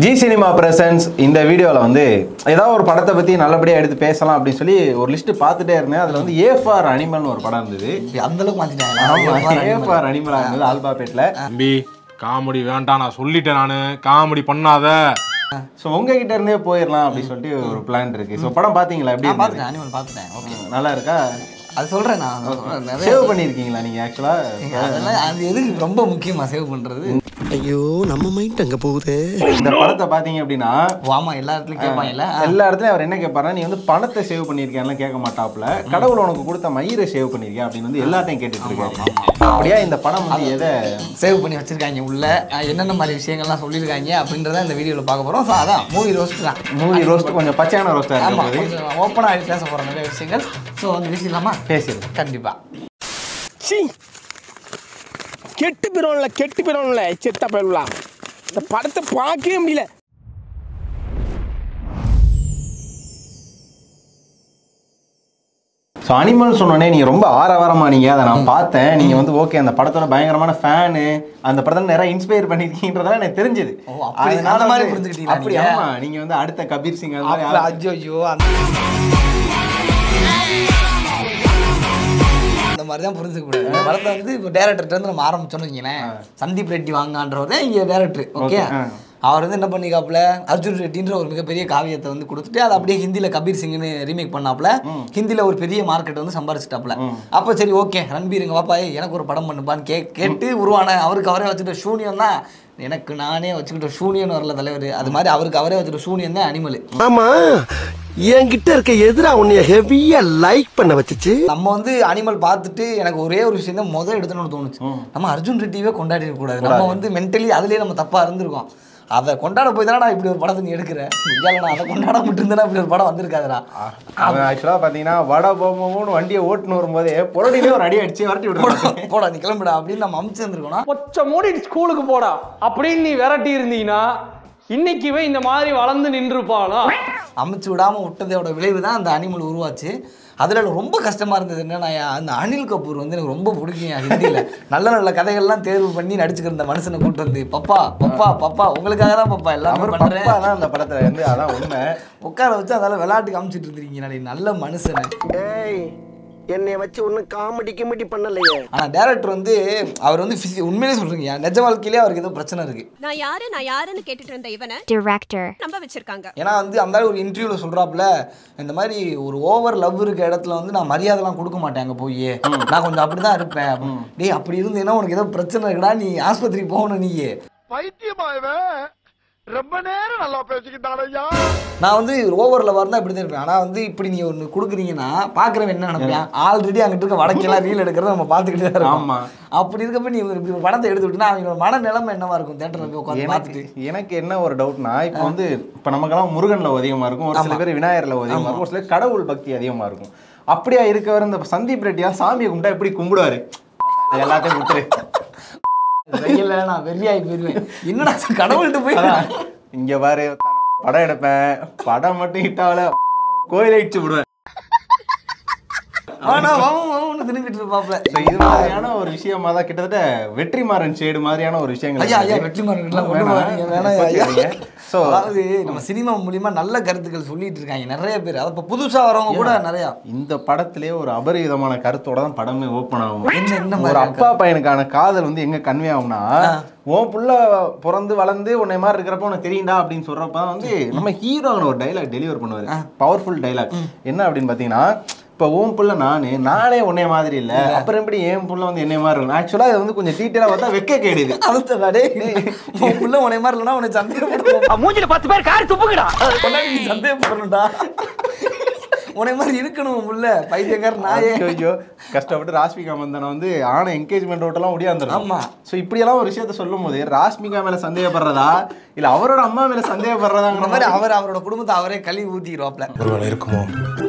G cinema presence இந்த வீடியோவில் வந்து ஏதாவது ஒரு படத்தை பற்றி நல்லபடியாக எடுத்து பேசலாம் அப்படின்னு சொல்லி ஒரு லிஸ்ட் பார்த்துட்டே இருந்தேன் அதில் வந்து ஏ ஃபார் அனிமல்னு ஒரு படம் இருந்தது அந்த அளவுக்கு மாத்திட்டாங்க ஆமாம் ஏ ஃபார் அனிமலாக இருந்தது ஆல்பாபேட்டில் தம்பி காமெடி வேண்டாம் நான் சொல்லிட்டேன் நானு காமெடி பண்ணாத ஸோ உங்ககிட்ட இருந்தே போயிடலாம் அப்படின்னு சொல்லிட்டு ஒரு பிளான் இருக்கு ஸோ படம் பார்த்தீங்களா எப்படி நான் இருந்தது? பார்த்துட்டேன் அனிமல் பார்த்துட்டேன் ஓகே நல்லா இருக்கா அது சொல்றேன் நான் அது சொல்றேன். நிறைய சேவ் பண்ணியிருக்கீங்களா நீங்கள் ஆக்சுவலாக ஏங்க, அதெல்லாம் அது எதுக்கு ரொம்ப முக்கியமா சேவ் பண்றது ஐயோ நம்ம மைண்ட் அங்க போகுது இந்த படத்தை பார்த்தீங்க அப்படின்னா வாமா எல்லா இடத்துலயும் கேட்பாங்கல்ல எல்லா இடத்துலயும் அவர் என்ன கேட்பாருன்னா நீ வந்து பணத்தை சேவ் பண்ணியிருக்கேன்லாம் கேட்க மாட்டாப்ல கடவுள் உனக்கு கொடுத்த மயிரை சேவ் பண்ணியிருக்கேன் அப்படின்னு வந்து எல்லாத்தையும் கேட்டுட்டு இருக்காரு அப்படியா இந்த படம் வந்து எதை சேவ் பண்ணி வச்சிருக்காங்க உள்ள அஹ் என்னென்ன மாதிரி விஷயங்கள்லாம் சொல்லியிருக்காங்க அப்படின்றத இந்த வீடியோவில் பார்க்க போறோம் ஸோ அதான் மூவி ரோஸ்ட் தான் மூவி ரோஸ்ட் கொஞ்சம் பச்சையான ரோஸ்டா ஆமா இருக்கும் கொஞ்சம் ஓப்பனாக பேச போற நிறைய விஷயங்கள் ஸோ வந்து பேசிடலாமா பேசிடுது கண்டிப்பா சீ கெட்டு போயிடும்ல கெட்டு போயிடும்ல செத்த போயிடலாம் இந்த படத்தை பார்க்கவே முடியல ஸோ அனிமல் சொன்னோடனே நீங்க ரொம்ப ஆரவாரமா நீங்க அதை நான் பார்த்தேன் நீங்க வந்து ஓகே அந்த படத்தோட பயங்கரமான ஃபேனு அந்த படத்துல நிறைய இன்ஸ்பயர் பண்ணிருக்கீங்கன்றதெல்லாம் எனக்கு தெரிஞ்சது ஓ, அப்படி- அந்த மாதிரி புரிஞ்சுக்கிட்டீங்களா அப்படி நீங்க? ஆமா நீங்க வந்து அடுத்த கபீர் சிங் அது மாதிரி அப்புறம் ஐயோ ஐயோ அந்த அந்த மாதிரி தான் புரிஞ்சுக்க கூடாது இந்த படத்தை வந்து இப்போ டேரக்டர்கிட்ட இருந்து நம்ம ஆரம்பிச்சோம்னு வைங்களேன் சந்தீப் ரெட்டி வாங்கன்றவர் தான் இங்கே டேரக்டர் ஓகே Okay, ஆ. அவர் வந்து என்ன பண்ணிக்காப்புல அர்ஜுன் ரெட்டின்ற ஒரு மிகப்பெரிய காவியத்தை வந்து கொடுத்துட்டு அதை அப்படியே ஹிந்தியில் கபீர் சிங்னு ரீமேக் பண்ணாப்புல ஹிந்தியில் ஒரு பெரிய மார்க்கெட் வந்து சம்பாரிச்சிட்டாப்புல அப்போ சரி ஓகே ரன்பீருங்க வாப்பா ஏய், எனக்கு ஒரு படம் பண்ணுப்பான்னு கே கேட்டு உருவான அவருக்கு அவரே வச்சுட்ட சூனியம் தான் எனக்கு நானே வச்சுக்கிட்ட சூனியன் வரல தலைவர் அது மாதிரி அவருக்கு அவரே வச்சுட்ட சூனியம் தான் அனிமல் ஆமா என்கிட்ட இருக்க எதிரா உன்னைய ஹெவியா லைக் பண்ண வச்சுச்சு நம்ம வந்து அனிமல் பார்த்துட்டு எனக்கு ஒரே ஒரு விஷயம் தான் முதல் எடுத்துன்னு தோணுச்சு நம்ம அர்ஜுன் ரெட்டியவே கொண்டாடி இருக்கக்கூடாது நம்ம வந்து மென்டலி அதுலயே நம்ம தப்பா இருந்திருக்கோம் அதை கொண்டாட போய் தானே நான் இப்படி ஒரு படத்தை நீ எடுக்கிற இல்லை நான் அதை கொண்டாட மட்டும் இப்படி ஒரு படம் வந்திருக்காதுடா அவன் ஆக்சுவலா பாத்தீங்கன்னா வட போமோன்னு வண்டியை ஓட்டுன்னு வரும்போதே புரடியிலே ஒரு அடி அடிச்சு வரட்டி விடுறான் போடா நீ கிளம்பிடா அப்படின்னு நம்ம அமுச்சு இருந்திருக்கோம்னா கொச்ச மூடி ஸ்கூலுக்கு போடா அப்படின்னு நீ விரட்டி இருந்தீங்கன்னா இன்னைக்கு இவன் இந்த மாதிரி வளர்ந்து நின்றுப்பானா அமுச்சு விடாம விட்டதோட விளைவு தான் அந்த அனிமல் உருவாச்சு அதில் ரொம்ப கஷ்டமா இருந்தது என்னன்னா அந்த அனில் கபூர் வந்து எனக்கு ரொம்ப பிடிக்கும் என் ஹிந்தியில் நல்ல நல்ல கதைகள்லாம் தேர்வு பண்ணி நடிச்சுக்கிற இந்த மனுஷனை கூட்டு வந்து பப்பா பப்பா பப்பா உங்களுக்காக தான் பப்பா எல்லாமே அவர் பண்றேன் பப்பா தான் அந்த படத்துல வந்து அதான் உண்மை உட்கார வச்சு அதால விளையாட்டுக்கு அமுச்சிட்டு இருந்தீங்க நாளை நல்ல மனுஷனை ஏய் என்னைய வச்சு ஒன்னும் காமெடி கிமெடி பண்ணலையே ஆனா டேரக்டர் வந்து அவர் வந்து physi- உண்மையிலே சொல்றீங்க நிஜ வாழ்க்கையிலே அவருக்கு ஏதோ பிரச்சனை இருக்கு நான் யாரு நான் யாருன்னு கேட்டுட்டு இருந்த இவனை director, நம்ப வச்சிருக்காங்க ஏன்னா வந்து அந்த ஆளு ஒரு இன்டர்வியூல சொல்றாப்புல இந்த மாதிரி ஒரு ஓவர் லவ் இருக்க இடத்துல வந்து நான் மரியாதைலாம் கொடுக்க மாட்டேன் அங்க போய் நான் கொஞ்சம் அப்படிதான் இருப்பேன் அப்படின்னு. டேய் அப்படி இருந்தேன்னா உனக்கு ஏதோ பிரச்சனை இருக்குடா நீ ஆஸ்பத்திரி போகணும் நீ ரொம்ப நேரம் நல்லா பேசிக்கிட்டான் ஐயா நான் வந்து ஓவர் லவ் இருந்தா இப்படி தான் இருப்பேன் ஆனா வந்து இப்படி நீங்க ஒன்று கொடுக்குறீங்கன்னா பாக்குறவன் என்ன நினைப்பேன் ஆல்ரெடி அங்கிட்டு இருக்க வடக்கெல்லாம் ரீல் எடுக்கிறத நம்ம பார்த்துக்கிட்டே தான் இருக்கோம் ஆமா. அப்படி இருக்கப்ப நீ ஒரு இப்படி ஒரு படத்தை எடுத்து விட்டுனா அவங்களோட மன நிலைமை என்னவா இருக்கும் தேட்டர்ல போய் உட்காந்து எனக்கு பார்த்துட்டு எனக்கு என்ன ஒரு டவுட்னா இப்போ வந்து இப்போ நமக்கெல்லாம் முருகன்ல அதிகமா இருக்கும் ஒரு சில பேர் விநாயகர்ல அதிகமா இருக்கும் ஒரு சில பேர் கடவுள் பக்தி அதிகமா இருக்கும் அப்படியா இருக்கவர் இந்த சந்தீப் ரெட்டியா சாமியை கும்பிட்டா எப்படி கும்பிடுவாரு எல்லாத்தையும் கும்பிட்டு வெயில்ல நான் வெறியாகி போயிருவேன் என்னடா கடவுள்கிட்ட போய் அதான், இங்க பாரு படம் எடுப்பேன் படம் மட்டும் ஹிட்டாவல கோயிலை இடிச்சு விடுவேன் ஆனா வாவும் வாவும் திரும்பிட்டு இருப்பாப்ல So, இது மாதிரியான ஒரு விஷயமா தான் கிட்டத்தட்ட வெற்றிமாறன் ஷேடு மாதிரியான ஒரு விஷயங்கள் ஐயா ஐயா இருக்கு. வெற்றிமாறன்லாம் கொண்டு வேணாம். வராதீங்க வேணாம் ஐயா கோச்சிக்காதீங்க. So, அதாவது நம்ம சினிமா மூலியமா நல்ல கருத்துக்கள் சொல்லிட்டு இருக்காங்க நிறைய பேர் அதை இப்போ புதுசா வரவங்க கூட நிறைய இந்த படத்திலே ஒரு அபரிவிதமான கருத்தோட தான் படமே ஓப்பன் ஆகும் என்ன என்ன ஒரு மாதிரி அப்பா பையனுக்கான காதல் வந்து எங்க கன்வே ஆகும்னா உன் புள்ள பிறந்து வளர்ந்து உன்னை மாதிரி இருக்கிறப்ப உனக்கு தெரியும்டா அப்படின்னு சொல்றப்ப தான் வந்து நம்ம ஹீரோன்னு ஒரு டைலாக் டெலிவர் பண்ணுவாரு பவர்ஃபுல் டைலாக் என்ன அப்படின்னு பாத்தீங்கன்னா இப்போ உன் புள்ள நானு நானே உன்னை மாதிரி இல்ல அப்புறம் எப்படி என் புள்ள வந்து என்னை மாதிரி இருக்கும் ஆக்சுவலா இது வந்து கொஞ்சம் டீட்டெயிலா பார்த்தா வெக்க கேடுது அதுதான் டேய் உன் புள்ள உன்னை மாதிரி இல்லைனா உன்னை சந்தேகப்படுவோம் மூஞ்சில பத்து பேர் காரி துப்புக்குடா கொண்டாடி நீ சந்தேகப்படணும்டா உன்னை மாதிரி இருக்கணும் உன் புள்ள பைத்தியக்கார நாயே ஐயோ கஷ்டப்பட்டு ராஷ்மிகா மந்தனா வந்து ஆன என்கேஜ்மெண்ட் ஓட்டெல்லாம் ஒடியாந்துடும் ஆமா. ஸோ இப்படியெல்லாம் ஒரு விஷயத்த சொல்லும் போது ராஷ்மிகா மேல சந்தேகப்படுறதா இல்ல அவரோட அம்மா மேல இந்த சந்தேகப்படுறதாங்கிற மாதிரி மாதிரி அவர் அவரோட குடும்பத்தை அவரே கழுவி ஊத்திடுவாப்ல ஒருவேளை இருக்குமோ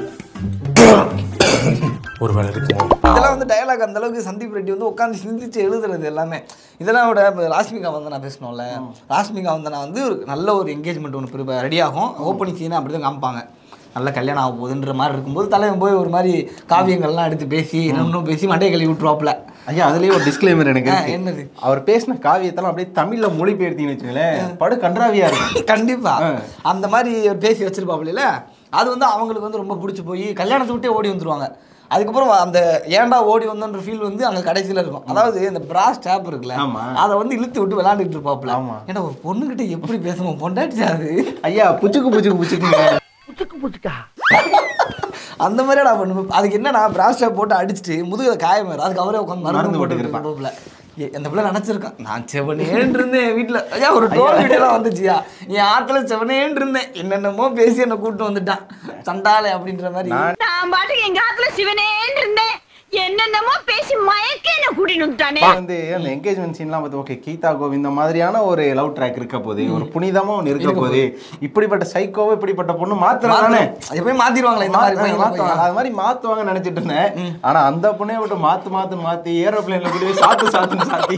ஒருவேளை இருக்குமோ இதெல்லாம் வந்து டயலாக் அந்த அளவுக்கு சந்தீப் ரெட்டி வந்து உட்காந்து சிந்திச்சு எழுதுறது எல்லாமே இதெல்லாம் விட இப்போ ராஷ்மிகா வந்தனா பேசணும்ல ராஷ்மிகா வந்தனா வந்து ஒரு நல்ல ஒரு என்கேஜ்மெண்ட் ஒன்று ரெடி ஆகும் ஓப்பனிங் சீனை அப்படி தான் காமிப்பாங்க நல்ல கல்யாணம் ஆக போகுதுன்ற மாதிரி இருக்கும்போது தலைவன் போய் ஒரு மாதிரி காவியங்கள்லாம் எடுத்து பேசி இன்னும் பேசி மண்டையை கழுவி விட்டுருவாப்புல ஐயா அதுலயே ஒரு டிஸ்க்ளைமர் எனக்கு ஆ, இருக்கு. என்னது? அவர் பேசின காவியத்தெல்லாம் அப்படியே தமிழ்ல மொழிபெயர்த்தீங்கன்னு வச்சுங்களேன் படு கன்றாவியா இருக்கும் கண்டிப்பா அந்த மாதிரி ஒரு பேசி வச்சிருப்பாப்புல அது வந்து அவங்களுக்கு வந்து ரொம்ப பிடிச்சி போய் கல்யாணத்தை விட்டே ஓடி வந்துருவாங்க அதுக்கப்புறம் அந்த ஏன்டா ஓடி வந்தோன்ற ஃபீல் வந்து அங்க கடைசியில இருக்கும் அதாவது இந்த பிராஸ் டேப் இருக்குல்ல ஆமா. அதை வந்து இழுத்து விட்டு விளையாண்டுட்டு இருப்பாப்புல ஆமா. ஏன்னா ஒரு பொண்ணுகிட்ட எப்படி பேசணும் பொண்டாட்டி அது ஐயா புச்சுக்கு புச்சுக்கு புச்சுக்குங்க அந்த மாதிரி நான் பண்ணுவேன் அதுக்கு என்னன்னா பிராஸ் டேப் போட்டு அடிச்சுட்டு முதுகுல காயமாயிரும் அதுக்கு அவரே உட்காந்து மருந்து மருந்து போட்டு போட்டுக்கிருப்பான். இருப்பாப்புல ஏ, அந்த பிள்ளை நினைச்சிருக்கான் நான் செவனேன்னு இருந்தேன் என் வீட்டுல ஐயா ஒரு டோல் வீடியோலாம் வந்துச்சியா என் ஆத்துல செவனேன்னு இருந்தேன் என்னென்னமோ பேசி என்னை கூட்டு வந்துட்டான் சண்டாலே அப்படின்ற மாதிரி நான் பாட்டுக்கு எங்க ஆத்துல சிவனேன்னு இருந்தேன் என்னென்னமோ பேசி மயக்க என்ன கூட்டிட்டு வந்துட்டானே வந்து அந்த என்கேஜ்மெண்ட் சீன்லாம் பார்த்து ஓகே கீதா கோவிந்த மாதிரியான ஒரு லவ் ட்ராக் இருக்க போது ஒரு புனிதமா ஒன்று இருக்க போது இப்படிப்பட்ட சைக்கோவை இப்படிப்பட்ட பொண்ணு மாத்துறானே எப்பயும் மாத்திடுவாங்களே இந்த மாதிரி பையன் மாத்துவாங்க அது மாதிரி மாத்துவாங்க நினைச்சிட்டு இருந்தேன் ஆனா அந்த பொண்ணைய விட்டு மாத்து மாத்துன்னு மாத்தி ஏரோப்ளேன்ல கூட்டி போய் சாத்து சாத்துன்னு சாத்தி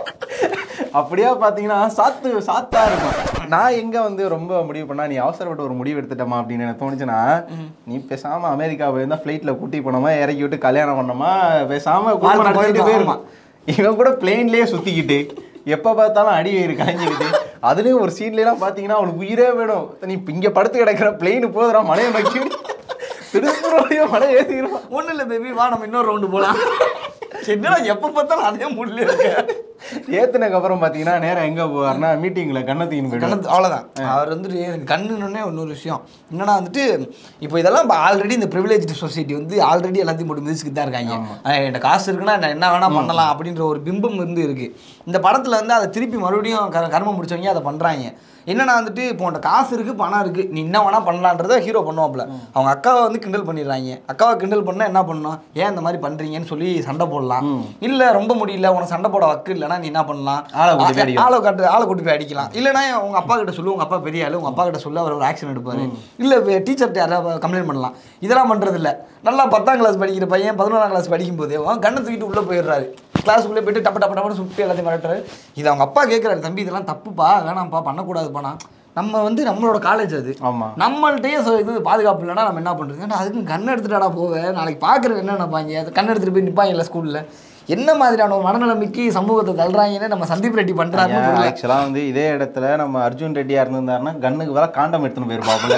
அப்படியே பாத்தீங்கன்னா சாத்து சாத்தா இருக்கும் நான் எங்க வந்து ரொம்ப முடிவு பண்ணா நீ அவசரப்பட்டு ஒரு முடிவு எடுத்துட்டமா அப்படின்னு எனக்கு தோணுச்சுன்னா நீ பேசாம அமெரிக்கா போயிருந்தா ஃபிளைட்ல கூட்டி போனோமா இறக்கி விட்டு கல்யாணம் பண்ணோமா பேசாம குடும்பம் வாழ்க்கை நடத்திட்டு போயிருக்கும். போயிருமா இவன் கூட பிளேன்லயே சுத்திக்கிட்டு எப்ப பார்த்தாலும் அடி வயிறு காய்ஞ்சிக்கிட்டு அதுலயும் ஒரு சீன்ல எல்லாம் பாத்தீங்கன்னா அவனுக்கு உயிரே வேணும் நீ இப்ப இங்க படுத்து கிடக்கிற பிளெயின் போதுடா மலையை நோக்கி திருப்பூர் வழியா மலை ஏத்திக்கிறோம் ஒண்ணு இல்ல பேபி வா நம்ம இன்னொரு ரவுண்டு போலாம் என்னடா எப்ப பார்த்தாலும் அதே முடியல இருக்க ஏத்துனதுக்கு அப்புறம் பாத்தீங்கன்னா நேரா எங்க போவார்னா மீட்டிங்ல கண்ணத்துக்கு போயிடும் கண்ணு அவ்வளோதான் அவர் வந்துட்டு எனக்கு கண்ணுன்னே இன்னொரு விஷயம் என்னன்னா வந்துட்டு இப்போ இதெல்லாம் இப்போ ஆல்ரெடி இந்த ப்ரிவிலேஜ் சொசைட்டி வந்து ஆல்ரெடி எல்லாத்தையும் போட்டு மிதிச்சுக்கிட்டு தான் இருக்காங்க அஹ் என்கிட்ட காசு இருக்குன்னா நான் என்ன வேணா பண்ணலாம் அப்படின்ற ஒரு பிம்பம் இருந்து இருக்கு இந்த படத்துல வந்து அதை திருப்பி மறுபடியும் க கர்மம் முடிச்சவங்க அதை பண்றாங்க என்னன்னா வந்துட்டு இப்போ உன்ட்ட காசு இருக்கு பணம் இருக்கு நீ என்ன வேணா பண்ணலான்றத ஹீரோ பண்ணுவாப்ல அவங்க அக்காவை வந்து கிண்டல் பண்ணிடுறாங்க அக்காவை கிண்டல் பண்ணா என்ன பண்ணணும் ஏன் இந்த மாதிரி பண்றீங்கன்னு சொல்லி சண்டை போடலாம் இல்ல ரொம்ப முடியல உனக்கு சண்டை போட வக்கு இல்லைன்னா நீ என்ன பண்ணலாம் ஆளை கூட்டி போய் அடிக்கலாம். ஆளை காட்டு ஆளை கூட்டி போய் அடிக்கலாம் இல்லைன்னா உங்க அப்பா கிட்ட சொல்லு உங்க அப்பா பெரிய ஆளு உங்க அப்பா கிட்ட சொல்லு அவர் ஒரு ஆக்ஷன் எடுப்பாரு இல்ல டீச்சர்கிட்ட யாராவது கம்ப்ளைண்ட் பண்ணலாம் இதெல்லாம் பண்றது இல்ல நல்லா பத்தாம் கிளாஸ் படிக்கிற பையன் பதினொன்றாம் கிளாஸ் படிக்கும் போதே அவன் கண்ணை தூக்கிட்டு உள்ள போயிடுறாரு கிளாஸுக்குள்ளே போயிட்டு டப்பு டப்பு டப்புன்னு சுட்டு எல்லாத்தையும் மிரட்டுறாரு இது அவங்க அப்பா கேட்குறாரு தம்பி இதெல்லாம் தப்புப்பா வேணாம்ப்பா பண்ணக்கூடாதுப்பானா நம்ம வந்து நம்மளோட காலேஜ் அது ஆமா நம்மள்ட்டயே சொ- இது பாதுகாப்பு இல்லைன்னா நம்ம என்ன பண்றது ஏன்டா அதுக்கு கண் எடுத்துட்டாடா போவேன் நாளைக்கு பார்க்குறது என்ன நினைப்பாங்க அது கண் எடுத்துட்டு போய் நிற்பாங்கல்ல ஸ்கூல்ல என்ன மாதிரியான ஒரு மனநிலைமைக்கு சமூகத்தை தள்ளுறாங்கன்னு நம்ம சந்தீப் ரெட்டி பண்றாருன்னு புரியல. ஆக்சுவலா வந்து இதே இடத்துல நம்ம அர்ஜுன் ரெட்டியா இருந்திருந்தாருன்னா கண்ணுக்கு வேற காண்டம் எடுத்துன்னு போயிருப்பாப்புல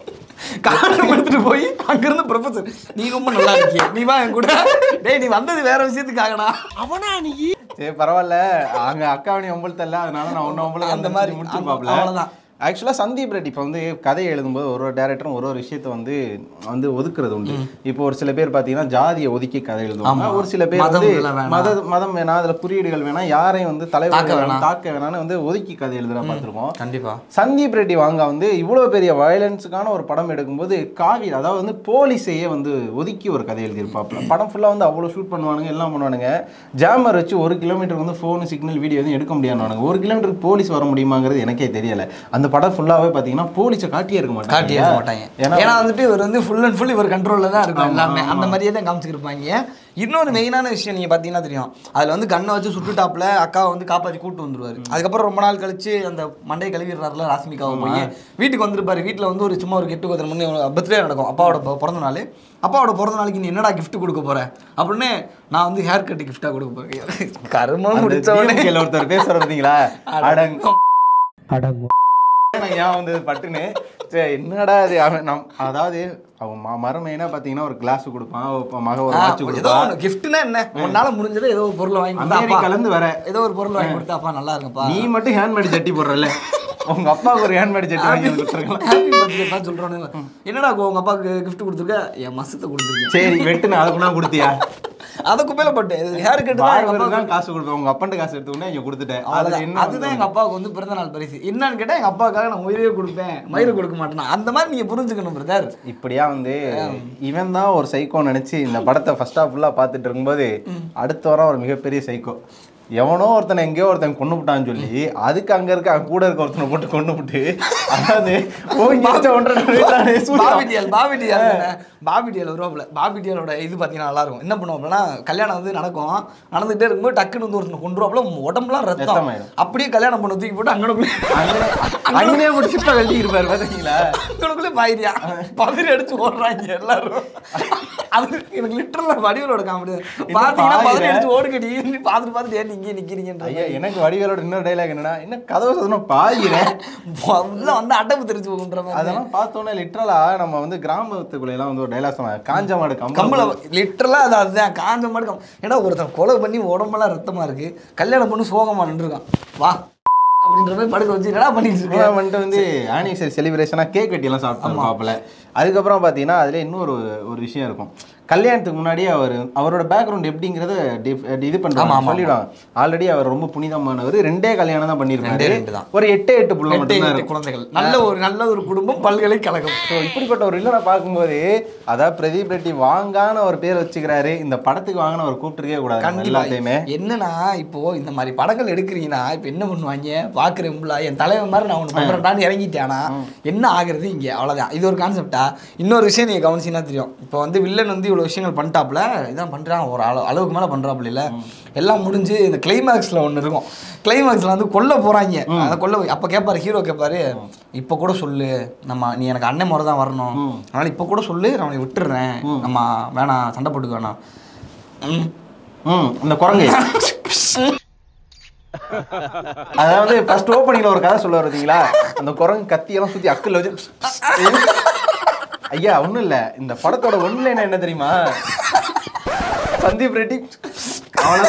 காரணம் எடுத்துட்டு போய் அங்கிருந்து ப்ரொஃபசர் நீ ரொம்ப நல்லா இருக்கிய நீ வா என் கூட டேய் நீ வந்தது வேற விஷயத்துக்காகடா சரி பரவாயில்ல அங்க அக்காவணி ஒம்பல் தரல அதனால நான் ஒன்னும் ஒம்பல அந்த மாதிரி, முடிச்சிருப்பாப்ல அவ்வளவுதான். ஆக்சுவலாக சந்தீப் ரெட்டி இப்போ வந்து கதை எழுதும்போது ஒரு ஒரு டேரக்டரும் ஒரு ஒரு விஷயத்தை வந்து வந்து ஒதுக்குறது உண்டு இப்போ ஒரு சில பேர் பார்த்தீங்கன்னா ஜாதியை ஒதுக்கி கதை எழுதுவாங்க ஆமா. ஒரு சில பேர் மதம் வந்து இதெல்லாம் வேணாம். மத மதம் வேணாம் அதில் குறியீடுகள் வேணாம் யாரையும் வந்து தாக்க தலைவர் வேணாம். தாக்க வேணாம்னு வந்து ஒதுக்கி கதை எழுதுற பார்த்துருக்கோம் கண்டிப்பா சந்தீப் ரெட்டி வாங்க வந்து இவ்வளோ பெரிய வயலன்ஸுக்கான ஒரு படம் எடுக்கும்போது காவி அதாவது வந்து போலீஸையே வந்து ஒதுக்கி ஒரு கதை எழுதியிருப்பாப்புல படம் ஃபுல்லாக வந்து அவ்வளோ ஷூட் பண்ணுவானுங்க எல்லாம் பண்ணுவானுங்க ஜாமர் வச்சு ஒரு கிலோமீட்டர் வந்து ஃபோன் சிக்னல் வீடியோ எதுவும் எடுக்க முடியாதுன்னு ஒரு கிலோமீட்டருக்கு போலீஸ் வர முடியுமாங்கிறது எனக்கே தெரியல அந்த படம் ஃபுல்லாகவே பார்த்தீங்கன்னா போலீஸை காட்டியே இருக்க மாட்டாங்க காட்டி இருக்க மாட்டாங்க ஏன்னா ஏன்னா வந்துட்டு இவர் வந்து ஃபுல் அண்ட் ஃபுல் இவர் கண்ட்ரோலில் தான் இருக்கும் எல்லாமே அந்த மாதிரியே தான் காமிச்சிருப்பாங்க இன்னொரு மெயினான விஷயம் நீங்கள் பார்த்தீங்கன்னா தெரியும் அதில் வந்து கண்ணை வச்சு சுட்டுட்டாப்புல அக்காவை வந்து காப்பாற்றி கூட்டு வந்துருவாரு அதுக்கப்புறம் ரொம்ப நாள் கழிச்சு அந்த மண்டையை கழுவிடுறாருல ராஸ்மிகாவை போய் வீட்டுக்கு வந்திருப்பாரு வீட்டில் வந்து ஒரு சும்மா ஒரு கெட்டு கொத்தன மணி பர்த்டே நடக்கும் அப்பாவோட ப- பிறந்த நாள் அப்பாவோட பிறந்த நாளைக்கு நீ என்னடா gift கொடுக்க போற அப்படின்னு நான் வந்து ஹேர் கட் கிஃப்டாக கொடுக்க போறேன் கருமம் அந்த முடிச்சவனே DMK ல ஒருத்தர் பேசுற பார்த்தீங்களா அடங்கும் எனக்கு ஏன் வந்தது பட்டுன்னு சரி என்னடா அது அவன் நம் அதாவது அவன் ம மரமைனா பார்த்தீங்கன்னா ஒரு கிளாஸ் கொடுப்பான் அவ மக ஒரு வாட்ச் ஏதோ கொடுப்பான் ஒன்று கிஃப்ட்னா என்ன உன்னால முடிஞ்சது ஏதோ ஒரு பொருளை வாங்கி கொடுத்தா, அப்பா, அமெரிக்கால இருந்து வர ஏதோ ஒரு பொருள் வாங்கி கொடுத்தா அப்பா நல்லா இருங்கப்பா நீ மட்டும் ஹேண்ட்மேட் சட்டி போடுறல உங்க அப்பாவுக்கு ஒரு ஹேண்ட்மேட் சட்டி வாங்கி கொடுத்துருக்கலாம் ஹாப்பி பர்த்டேப்பா சொல்றோன்னு என்னடா உங்க அப்பாவுக்கு gift கொடுத்துருக்க என் மசத்தை கொடுத்துருக்கேன் சரி வெட்டுன்னு அதை கொண்டா கொடுத்தியா அதை குப்பையில போட்டு ஹேர் கட் தான் எங்க பார்வருக்கு அப்பாவுக்கு தான் காசு கொடுப்பேன் உங்க அப்பன்ட்ட காசு எடுத்துக்கிட்டே இங்க கொடுத்துட்டேன் அது அவ்வளவுதான். என்ன அதுதான் எங்க அப்பாவுக்கு வந்து பிறந்த நாள் பரிசு என்னன்னு கேட்டா எங்க அப்பாவுக்காக நான் உயிரே கொடுப்பேன் மயிரை கொடுக்க மாட்டேனா அந்த மாதிரி நீங்க புரிஞ்சுக்கணும் பிரதர் இப்படியா வந்து இவன் தான் ஒரு சைக்கோ நினைச்சு இந்த படத்தை ஃபர்ஸ்ட் ஆஃப் ஃபுல்லா பார்த்துட்டு இருக்கும்போது அடுத்த வாரம் ஒரு மிகப்பெரிய சைக்கோ எவனோ ஒருத்தனை எங்கேயோ ஒருத்தன் கொண்டு விட்டான்னு சொல்லி அதுக்கு அங்க இருக்க அங்க கூட இருக்க ஒருத்தனை போட்டு கொண்டு விட்டு அதாவது ஓங்கி அடிச்ச ஒன்றரை நிமிஷம் சூர்யா. பாபிடியல் பாபிடியல் பாபிடியல் வருவாப்புல பாபிடியலோட இது பார்த்தீங்கன்னா நல்லா இருக்கும் என்ன பண்ணுவாப்புலனா கல்யாணம் வந்து நடக்கும் நடந்துகிட்டே இருக்கும்போது டக்குன்னு வந்து ஒருத்தனை கொண்டு வருவாப்புல உடம்புலாம் ரத்தம் ரத்தமாயிடும். அப்படியே கல்யாணம் பண்ண தூக்கி போட்டு அங்கனக்குள்ளே அங்கனே ஒரு சிப்பை கழட்டி இருப்பாரு பாத்தீங்களா அங்கனக்குள்ளே பாயிரியா பதறி அடிச்சு ஓடுறாங்க எல்லாரும் அது எனக்கு லிட்டரலாக வடிவலோட காமெடி பார்த்தீங்கன்னா பதறி பாயிர? அடிச்சு ஓடுங்கடி பார்த்துட்டு பார்த்துட்டு ஏன் இங்கே நிற்கிறீங்கன்ற ஐயா எனக்கு வடிவேலோட இன்னொரு டைலாக் என்னன்னா என்ன கதவை சதனம் பாயிரேன் முதல்ல வந்து அடப்பு தெரிஞ்சு போகுன்ற மாதிரி அதெல்லாம் பார்த்தோன்னே லிட்டரலா நம்ம வந்து கிராமத்துக்குள்ள எல்லாம் வந்து ஒரு டைலாக் சொன்னாங்க காஞ்ச மாடு கம்பள கம்பளம் லிட்டரலாக அது அதுதான் காஞ்ச மாடு கம் ஏன்னா ஒருத்தன் கொலை பண்ணி உடம்பெல்லாம் ரத்தமா இருக்கு கல்யாணம் பண்ணி சோகமா நின்றுருக்கான் வா அப்படின்ற மாதிரி படுக்க வச்சு என்னடா பண்ணிட்டு இருக்க இவன் வந்துட்டு வந்து ஆனிவர்சரி செலிப்ரேஷனா கேக் வெட்டி எல்லாம் சாப்பிட்டாங்க மாப்பிள்ள அதுக்கப்புறம் பார்த்தீங்கன்னா அதுல இன்னொரு ஒரு விஷயம் இருக்கும் கல்யாணத்துக்கு முன்னாடி அவர் அவரோட பேக்ரவுண்ட் எப்படிங்கிறத dif- இது ஆமா, பண்ணுவாங்க ஆமா. சொல்லிடுவாங்க ஆல்ரெடி அவர் ரொம்ப புனிதமானவர் ரெண்டே கல்யாணம் தான் ரெண்டே பண்ணியிருக்காரு ரெண்டு தான். ஒரு எட்டு எட்டு புள்ள எட்டு மட்டும் தான் எட்டு இருக்கும் குழந்தைகள் நல்ல ஒரு நல்ல ஒரு குடும்பம் பல்கலைக்கழகம் ஸோ இப்படிப்பட்ட ஒரு இல்லனை பார்க்கும்போது அதாவது பிரதீப் ரெட்டி வாங்கான ஒரு பேர் வச்சுக்கிறாரு இந்த படத்துக்கு வாங்கின ஒரு கூப்பிட்டுருக்கே கூடாது நம்ம கண்டிப்பா எல்லாத்தையுமே என்னன்னா இப்போ இந்த மாதிரி படங்கள் எடுக்கிறீங்கன்னா இப்போ என்ன பண்ணுவாங்க பாக்குற இம்புலா என் தலைவன் மாதிரி நான் ஒன்று பண்றேன்டான்னு இறங்கிட்டானா என்ன ஆகுறது இங்க அவ்வளவுதான் இது ஒரு கான்செப்டா இன்னொரு விஷயம் நீங்க கவனிச்சீங்கன்னா தெரியும் இப்போ வந்து வில்லன் வந்து இவ்வளவு விஷயங்கள் பண்ணிட்டாப்ல இதான் பண்றான் ஒரு அளவு அளவுக்கு மேல பண்றாப்புல இல்ல எல்லாம் முடிஞ்சு இந்த கிளைமேக்ஸ்ல ஒன்று இருக்கும் கிளைமேக்ஸ்ல வந்து கொல்ல போறாங்க அதை கொல்ல போய்- அப்ப கேட்பாரு ஹீரோ கேட்பாரு இப்போ கூட சொல்லு நம்ம நீ எனக்கு அண்ணன் முறை தான் வரணும் அதனால இப்போ கூட சொல்லு நான் அவனை விட்டுடுறேன் நம்ம வேணாம் சண்டை போட்டுக்க வேணாம் ம் ம் இந்த குரங்கு அதாவது ஃபர்ஸ்ட் ஓப்பனிங்ல ஒரு கதை சொல்ல பார்த்தீங்களா அந்த குரங்கு கத்தி எல்லாம் சுத்தி அக்கல்ல வச்சு ஐயா ஒண்ணும் இல்ல இந்த படத்தோட ஒன்லைன் என்ன தெரியுமா சந்தீப் ரெட்டி அவன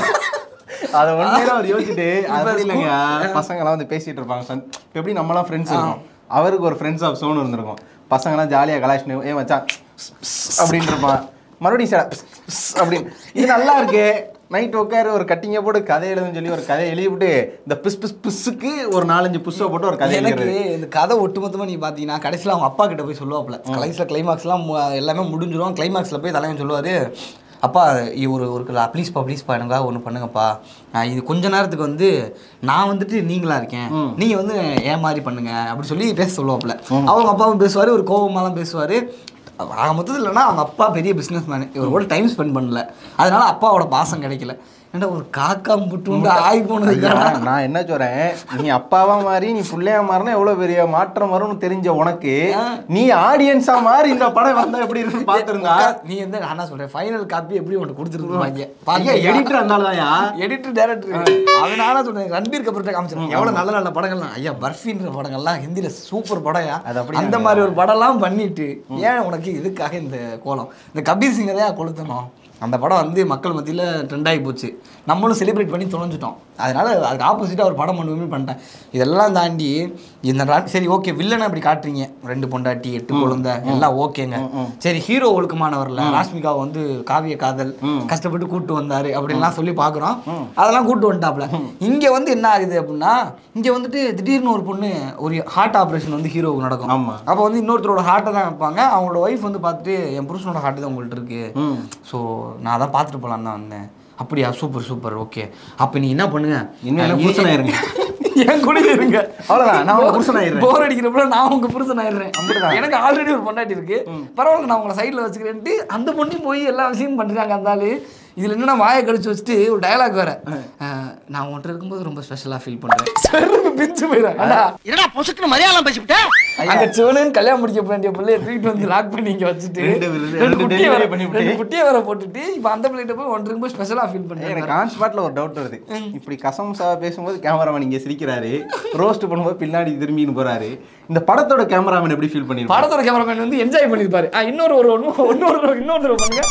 அதை ஒன்லைன் அவர் யோசிச்சுட்டு அது இல்லைங்க பசங்கலாம் வந்து பேசிட்டு இருப்பாங்க சந்த்- இப்ப எப்படி நம்மலாம் ஃப்ரெண்ட்ஸ் இருக்கோம் அவருக்கு ஒரு ஃப்ரெண்ட்ஸ் ஆஃப் சோன் இருந்திருக்கும் பசங்கலாம் ஜாலியா கலாஷ்னு ஏ மச்சான் அப்படின்னு இருப்பான் மறுபடியும் சார் அப்படின்னு இது நல்லா இருக்கு நைட் உட்காரு ஒரு கட்டிங்க போட்டு கதை எழுதுன்னு சொல்லி ஒரு கதை எழுதிவிட்டு இந்த பிஸ் பிஸ் பிஸ்ஸுக்கு ஒரு நாலஞ்சு புஷ்ஷை போட்டு ஒரு கதை எனக்கு எழுதுறது இந்த கதை ஒட்டுமொத்தமாக நீ பார்த்தீங்கன்னா கடைசியில் அவங்க அப்பா கிட்ட போய் சொல்லுவாப்புல கடைசியில் கிளைமாக்ஸ்லாம் எல்லாமே முடிஞ்சிரும் கிளைமாக்ஸில் போய் தலைவன் சொல்லுவார் அப்பா இ- ஒரு ஒரு ப்ளீஸ்ப்பா ப்ளீஸ்ப்பா எனக்காக ஒன்று பண்ணுங்கப்பா நான் இது கொஞ்ச நேரத்துக்கு வந்து நான் வந்துட்டு நீங்களா இருக்கேன் நீங்கள் வந்து ஏன் மாதிரி பண்ணுங்க அப்படி சொல்லி பேச சொல்லுவாப்புல அவங்க அப்பாவும் பேசுவார் ஒரு கோபமாலாம் பேசுவார் ஆக மொத்தத்தில் இல்லைன்னா அவங்க அப்பா பெரிய பிஸ்னஸ் மேன் இவர் கூட டைம் ஸ்பெண்ட் பண்ணல அதனால அப்பாவோட பாசம் கிடைக்கல ஏன்டா ஒரு காக்கா முட்டு ஆகி போனது ஐயா, நான் என்ன சொல்றேன் நீ அப்பாவா மாறி நீ புள்ளையா மாறினா எவ்வளவு பெரிய மாற்றம் வரும்னு தெரிஞ்ச உனக்கு நீ ஆடியன்ஸா மாறி இந்த படம் வந்தா எப்படி இருக்குன்னு பாத்துருந்தா நீ வந்து நான் என்ன சொல்றேன் ஃபைனல் காப்பி எப்படி உனக்கு கொடுத்துருப்பாங்க ஐயா எடிட்டர் இருந்தாலும்யா எடிட்டர் டேரக்டர் அதனால சொல்றேன் ரன்பீர் கபூர்ட்ட காமிச்சிருக்கேன் எவ்வளவு நல்ல நல்ல படங்கள்லாம் ஐயா பர்ஃபின்ற படங்கள்லாம் ஹிந்தில சூப்பர் படம்யா அது அப்படியே அந்த மாதிரி ஒரு படம்லாம் பண்ணிட்டு ஏன் உனக்கு இதுக்காக இந்த கோலம் இந்த கபீர் சிங்கை தான் கொளுத்தணும் அந்த படம் வந்து மக்கள் மத்தியில் ட்ரெண்ட் ஆகி போச்சு நம்மளும் செலிப்ரேட் பண்ணி தொலைஞ்சிட்டோம் அதனால அதுக்கு ஆப்போசிட்டாக ஒரு படம் பண்ணுவோமே பண்ணிட்டேன் இதெல்லாம் தாண்டி இந்த ரா- சரி ஓகே வில்லனை இப்படி காட்டுறீங்க ரெண்டு பொண்டாட்டி எட்டு குழந்தை எல்லாம் ஓகேங்க சரி ஹீரோ ஒழுக்கமானவர்ல ராஷ்மிகா வந்து காவிய காதல் கஷ்டப்பட்டு கூட்டு வந்தாரு அப்படின்லாம் சொல்லி பார்க்குறோம் அதெல்லாம் கூட்டு வந்துட்டாப்ல இங்க வந்து என்ன ஆகுது அப்படின்னா இங்க வந்துட்டு திடீர்னு ஒரு பொண்ணு ஒரு ஹார்ட் ஆப்ரேஷன் வந்து ஹீரோவுக்கு நடக்கும் ஆமா. அப்போ வந்து இன்னொருத்தரோட ஹார்ட்டை தான் வைப்பாங்க அவங்களோட ஒய்ஃப் வந்து பார்த்துட்டு என் புருஷனோட ஹார்ட் தான் உங்கள்ட்ட இருக்கு ஸோ நான் அதான் பார்த்துட்டு போலான்னு தான் வந்தேன் அப்படியா சூப்பர் சூப்பர் ஓகே அப்போ நீ என்ன பண்ணுங்க இன்னும் எனக்கு புருஷனாயிருங்க. என் கூட இருங்க அவ்வளவுதான், நான் உங்க புருஷனாயிடுறேன். போர் அடிக்கிறப்ப நான் உங்க புருஷன் ஆயிடுறேன் எனக்கு ஆல்ரெடி ஒரு பொண்டாட்டி இருக்கு பரவாயில்ல நான் உங்களை சைடில் வச்சுக்கிறேன்ட்டு அந்த பொண்ணையும் போய் எல்லா விஷயமும் பண்றாங்க அந்த ஆளு இதுல என்னன்னா வாயை கடிச்சு வச்சுட்டு ஒரு டயலாக் வேற அஹ், நான் உன்கிட்ட இருக்கும்போது ரொம்ப ஸ்பெஷலா ஃபீல் பண்றேன் செருப்பு பிஞ்சு போயிடும் என்னடா பொசுக்குன்னு மலையாளம் பேசிவிட்ட அங்க சிவனேன்னு கல்யாணம் முடிக்க வேண்டிய பிள்ளைய தூக்கிட்டு வந்து லாக் பண்ணி இங்க வச்சுட்டு ரெண்டு விரு- ரெண்டு ரெண்டு குட்டியை delivery வேற பண்ணி விட்டு. ரெண்டு குட்டியை வேற போட்டுட்டு இப்போ அந்த பிள்ளைகிட்ட போய் ஒன்று இருக்கும்போது ஸ்பெஷலா ஃபீல் எனக்கு பண்றேன் ஆன் ஸ்பாட்ல ஒரு டவுட் வருது இப்படி கசம்சா பேசும்போது கேமராமேன் இங்க சிரிக்கிறாரு ரோஸ்ட் பண்ணும்போது பின்னாடி திரும்பின்னு போறாரு இந்த படத்தோட கேமராமேன் எப்படி ஃபீல் பண்ணிருப்பாரு படத்தோட கேமராமேன் வந்து என்ஜாய் பண்ணிருப்பாரு ஆ, இன்னொரு ஒரு ஒன்று இன்னொரு தடவை, இன்னொரு தடவை பண்ணுங்க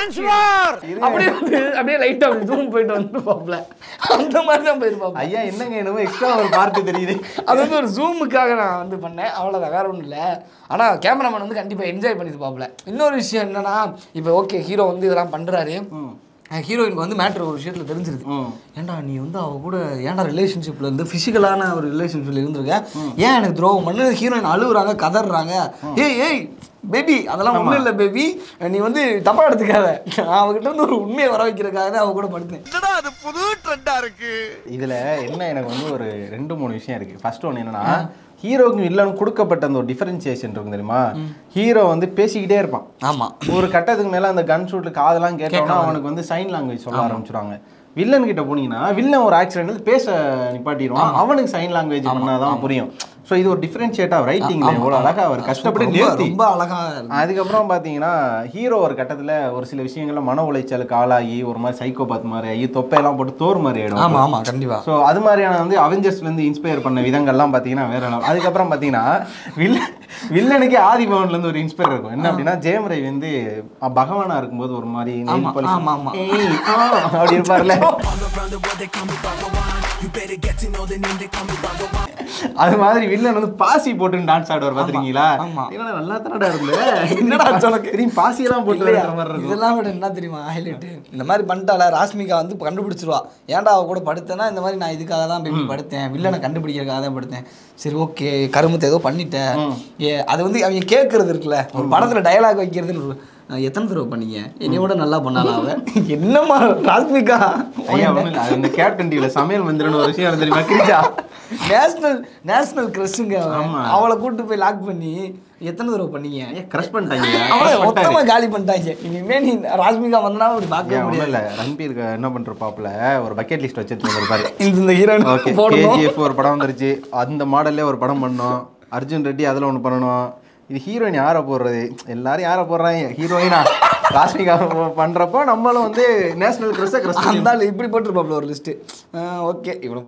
அப்படியே வந்து அப்படியே லைட்டா அப்படி ஜூம் போயிட்டு வந்து பாப்பல அந்த மாதிரி தான் போயிருப்பாப்ல ஐயா என்னங்க என்னமோ எக்ஸ்ட்ரா ஒரு பார்ட்டு தெரியுது அது வந்து ஒரு ஜூமுக்காக நான் வந்து பண்ணேன் அவ்வளோதான் வேற ஒன்றும் இல்லை ஆனால் கேமராமேன் வந்து கண்டிப்பாக என்ஜாய் பண்ணியிருப்பாப்ல இன்னொரு விஷயம் என்னன்னா இப்போ ஓகே ஹீரோ வந்து இதெல்லாம் பண்ணுறாரு ஹீரோயினுக்கு வந்து மேட்ரு ஒரு விஷயத்தில் தெரிஞ்சிருது ஏன்டா நீ வந்து அவ கூட ஏன்டா ரிலேஷன்ஷிப்ல இருந்து ஃபிசிக்கலான ஒரு ரிலேஷன்ஷிப்ல இருந்திருக்க ஏன் எனக்கு துரோகம் பண்ணு ஹீரோயின் அழுகுறாங்க கதறாங்க ஏய் ஏய் பேபி அதெல்லாம் ஒண்ணும் இல்ல பேபி நீ வந்து தப்பா எடுத்துக்காத நான் அவகிட்ட இருந்து ஒரு உண்மையை வர வைக்கிறதுக்காக தான் அவ கூட படுத்தேன் அது புது ட்ரெண்டா இருக்கு இதுல என்ன எனக்கு வந்து ஒரு ரெண்டு மூணு விஷயம் இருக்கு ஃபர்ஸ்ட் ஒன்று என்னன்னா ஹீரோக்கு வில்லன் கொடுக்கப்பட்ட அந்த ஒரு டிஃபரன்சியேஷன் இருக்கும் தெரியுமா ஹீரோ வந்து பேசிக்கிட்டே இருப்பான் ஆமா ஒரு கட்டத்துக்கு மேல அந்த கன் ஷூட்ல காதெல்லாம் கேட்டோம்னா அவனுக்கு வந்து சைன் லாங்குவேஜ் சொல்ல ஆரம்பிச்சிருவாங்க வில்லன் கிட்ட போனீங்கன்னா வில்லன் ஒரு ஆக்சிடென்ட் பேச நிப்பாட்டிடுவான் அவனுக்கு சைன் லாங்குவேஜ் பண்ணாதான் புரியும் ஸோ இது ஒரு டிஃபரன்ஷியேட் ஆஃப் ரைட்டிங்ல எவ்வளோ அழகா அவர் கஷ்டப்பட்டு ரொம்ப நிறுத்தி ரொம்ப அழகா இருக்கு. அதுக்கப்புறம் பார்த்தீங்கன்னா ஹீரோ ஒரு கட்டத்தில் ஒரு சில விஷயங்கள்ல மன உளைச்சலுக்கு ஆளாகி ஒரு மாதிரி சைக்கோபாத் மாதிரி ஆகி தொப்பையெல்லாம் போட்டு தோர் மாதிரி ஆமா ஆயிடும் ஆமா கண்டிப்பா ஸோ அது மாதிரியான வந்து அவெஞ்சர்ஸ்லேருந்து இன்ஸ்பயர் பண்ண விதங்கள்லாம் பார்த்தீங்கன்னா வேற level. அதுக்கப்புறம் பார்த்தீங்கன்னா வில்ல வில்லனுக்கே ஆதி பவன்லேருந்து ஒரு இன்ஸ்பயர் இருக்கும் என்ன அப்படின்னா ஜெயம் ரவி வந்து அ, பகவானா இருக்கும்போது ஒரு மாதிரி nail ஆமா, polish- ஆமா, ஆமா. ஏய், ஆ, அப்படி இருப்பார்ல அது மாதிரி வில்லன் வந்து பாசி போட்டு டான்ஸ் ஆடுவார் பாத்திருக்கீங்களா ஆமா. என்னடா நல்லா தானடா இருந்த என்னடா ஆச்சு உனக்கு? திரும்பி பாசி எல்லாம் போட்டு இல்லையா? வர மாதிரி இருக்கும் இதெல்லாம் விட என்ன தெரியுமா ஹைலைட் இந்த மாதிரி பண்ணிட்டால ராஷ்மிகா வந்து கண்டுபிடிச்சிருவா ஏன்டா அவ கூட படுத்தேன்னா இந்த மாதிரி நான் இதுக்காக தான் பேபி படுத்தேன் வில்லனை கண்டுபிடிக்கிறதுக்காக தான் படுத்தேன் சரி ஓகே கருமத்தை ஏதோ பண்ணிட்டேன் ஏ அது வந்து அவங்க கேட்கறது இருக்குல்ல ஒரு படத்துல டயலாக் வைக்கிறதுன்னு ஒரு, அஹ், எத்தனை தடவை பண்ணீங்க என்னைய விட நல்லா பண்ணாலும் அவ என்னம்மா ராஷ்மிகா ஐயா ஒண்ணும் இல்ல அது இந்த கேப்டன் டிவில சமையல் மந்திரன்னு ஒரு விஷயம் தெரியுமா கிரிஜா நேஷனல் நேஷனல் கிரஷுங்க ஆமா. அவளை கூட்டு போய் லாக் பண்ணி எத்தனை தடவை பண்ணீங்க கிரஷ் பண்ணிட்டாங்க அவளை crush பண்ணிட்டாரு. மொத்தமா காலி பண்ணிட்டாங்க இனிமே நீ ராஷ்மிகா வந்தனா அப்படி பார்க்கவே ஏன் ஒண்ணும் முடியாது இல்ல ரன்பீர் என்ன பண்றப்பாப்ல ஒரு பக்கெட் லிஸ்ட் வச்சுட்டு இருப்பாரு இந்த இந்த ஹீரோயின் ஓகே போடணும் கேஜிஎஃப் ஒரு படம் வந்துருச்சு அந்த மாடல்லே ஒரு படம் பண்ணோம் அர்ஜுன் ரெட்டி அதுல ஒண்ணு பண்ணணும் இது ஹீரோயின் யாரை போடுறது எல்லாரும் யாரை போடுறாங்க ஹீரோயினா ராஷ்மிகா பண்றப்போ நம்மளும் வந்து நேஷனல் கிரஸ் கிரஸ் அந்த ஆளு இப்படி போட்டிருப்பாப்ல ஒரு லிஸ்ட் ஓகே இவ்வளவு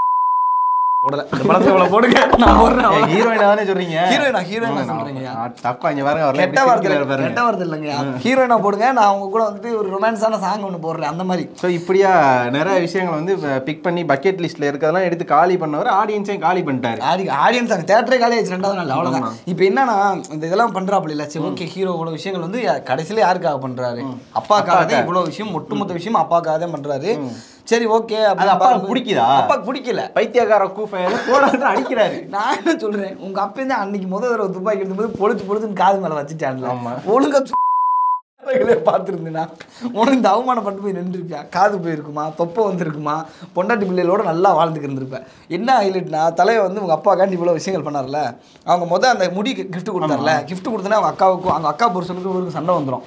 போடல இந்த படத்துல இவ்வளவு போடுங்க நான் போடுறேன் ஹீரோயினா தானே சொல்றீங்க ஹீரோயினா ஹீரோயினா சொல்றீங்க ஆ, தப்பா இங்க பாருங்க அவர் கெட்ட வார்த்தை கெட்ட வார்த்தை இல்லைங்க ஹீரோயினா போடுங்க நான் அவங்க கூட வந்துட்டு ஒரு ரொமான்ஸான சாங் ஒன்று போடுறேன் அந்த மாதிரி ஸோ இப்படியா நிறைய விஷயங்கள் வந்து பிக் பண்ணி பக்கெட் லிஸ்ட்ல இருக்கிறதெல்லாம் எடுத்து காலி பண்ணவர் ஆடியன்ஸையும் காலி பண்ணிட்டாரு ஆடி ஆடியன்ஸ் அங்கே தேட்டரே காலி ஆயிடுச்சு ரெண்டாவது நாள் அவ்வளோதான் இப்போ என்னன்னா இந்த இதெல்லாம் பண்றாப்புல இல்ல சரி ஓகே ஹீரோ இவ்வளோ விஷயங்கள் வந்து யா- கடைசியில யாருக்காக பண்றாரு அப்பாக்காக தான் இவ்வளோ விஷயம் ஒட்டுமொத்த விஷயம் அப்பாக்காக தான் பண்றாரு சரி ஓகே அது அப்பாவுக்கு பிடிக்குதா? அப்பாவுக்கு பிடிக்கல பைத்தியக்கார கூஃபை போடாது அடிக்கிறாரு நான் என்ன சொல்றேன் உங்க அப்பா தான் அன்னைக்கு முதல் தடவை துப்பாக்கி எடுக்கும்போது பொழுது பொழுதுன்னு காது மேல வச்சுட்டான்ல ஆமா. ஒழுங்கா பார்த்துருந்தேனா உனக்கு இந்த அவமானப்பட்டு போய் நின்றுருப்பியா காது போயிருக்குமா தொப்பை வந்திருக்குமா பொண்டாட்டி பிள்ளைகளோட நல்லா வாழ்ந்துக்கு இருந்திருப்பேன் என்ன ஹைலைட்னா தலையை வந்து உங்க அப்பாக்காண்டி இவ்வளோ விஷயங்கள் பண்ணார்ல அவங்க முதல் அந்த முடி கிஃப்ட் கொடுத்தார்ல கிஃப்ட் கொடுத்தோன்னே அவங்க அக்காவுக்கும் அவங்க அக்கா புருஷனுக்கும் இவருக்கு சண்டை வந்துடும்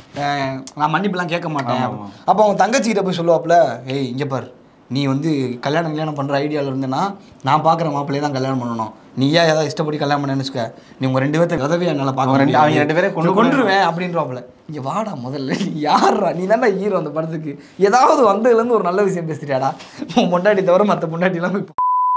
நான் மன்னிப்புலாம் கேட்க மாட்டேன் அப்போ அவங்க தங்கச்சிக்கிட்ட போய் சொல்லுவாப்புல ஏய் இங்கே பார் நீ வந்து கல்யாணம் கல்யாணம் பண்ணுற ஐடியாவில் இருந்தேன்னா நான் பார்க்குற மாப்பிள்ளையே தான் கல்யாணம் பண்ணணும் நீயா ஏதாவது இஷ்டப்படி கல்யாணம் பண்ணேன்னு வச்சுக்க நீ உங்கள் ரெண்டு பேர்த்த உதவி என்னால் பார்க்க அவங்க ரெண்டு- முடியாது. அவங்க ரெண்டு பேரையும் கொண்டு நான் கொன்றுவேன் அப்படின்றவாப்புல இங்கே வாடா முதல்ல நீ யார்ரா நீ தானே ஹீரோ அந்த படத்துக்கு ஏதாவது வந்ததுலேருந்து ஒரு நல்ல விஷயம் பேசுறியாடா உன் பொண்டாட்டி தவிர மற்ற பொண்டாட்டிலாம் போய்